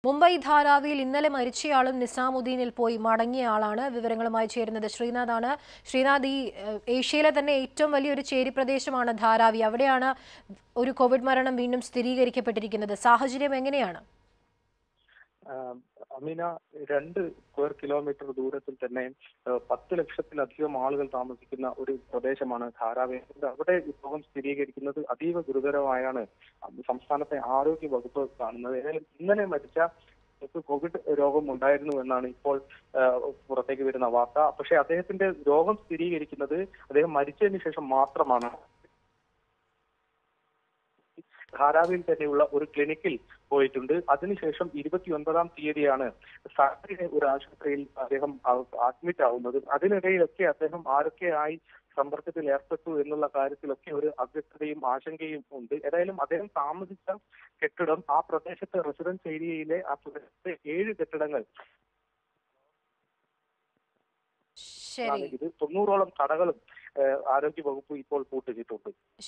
മുംബൈ ധാരാവിയിൽ ഇന്നലെ മരിച്ചയാളും നിസാമുദ്ദീനിൽ പോയി മടങ്ങിയ ആളാണ് വിവരങ്ങളുമായി ചേരുന്നത് ശ്രീനാഥാണ് ശ്രീനാഥ് ഈ ഏഹ്, ഏഷ്യയിലെ തന്നെ ഏറ്റവും വലിയൊരു ചേരി പ്രദേശമാണ് ധാരാവി അവിടെയാണ് ഒരു കോവിഡ് മരണം വീണ്ടും സ്ഥിരീകരിക്കപ്പെട്ടിരിക്കുന്നത് സാഹചര്യം എങ്ങനെയാണ് ആഹ് അമീന രണ്ട് സ്ക്വയർ കിലോമീറ്റർ ദൂരത്തിൽ തന്നെ ആഹ് പത്ത് ലക്ഷത്തിലധികം ആളുകൾ താമസിക്കുന്ന ഒരു പ്രദേശമാണ് ധാരാവി അവിടെ ഈ രോഗം സ്ഥിരീകരിക്കുന്നത് അതീവ ഗുരുതരമായാണ് സംസ്ഥാനത്തെ ആരോഗ്യ വകുപ്പ് കാണുന്നത് ഏതായാലും ഇന്നലെ മരിച്ച വ്യക്തിക്ക് കോവിഡ് രോഗം ഉണ്ടായിരുന്നു എന്നാണ് ഇപ്പോൾ ആഹ് പുറത്തേക്ക് വരുന്ന വാർത്ത പക്ഷേ അദ്ദേഹത്തിന്റെ രോഗം സ്ഥിരീകരിക്കുന്നത് അദ്ദേഹം മരിച്ചതിന് ശേഷം മാത്രമാണ് ധാരാവിയിൽ തന്നെയുള്ള ഒരു ക്ലിനിക്കിൽ പോയിട്ടുണ്ട് അതിനുശേഷം ഇരുപത്തി ഒൻപതാം തീയതിയാണ് സർക്കാരിലെ ഒരു ആശുപത്രിയിൽ അദ്ദേഹം അഡ്മിറ്റ് ആവുന്നത് അതിനിടയിലൊക്കെ അദ്ദേഹം ആരൊക്കെയായി സമ്പർക്കത്തിൽ ഏർപ്പെട്ടു എന്നുള്ള കാര്യത്തിലൊക്കെ ഒരു അവ്യക്തതയും ആശങ്കയും ഉണ്ട് ഏതായാലും അദ്ദേഹം താമസിച്ച കെട്ടിടം ആ പ്രദേശത്തെ റെസിഡൻസ് ഏരിയയിലെ ആ പ്രദേശത്തെ ഏഴ് കെട്ടിടങ്ങൾ ശരി ഇത് തൊണ്ണൂറോളം കടകളും ആരോഗ്യ വകുപ്പ് ഇപ്പോൾ പൂട്ടിച്ചിട്ടുണ്ട്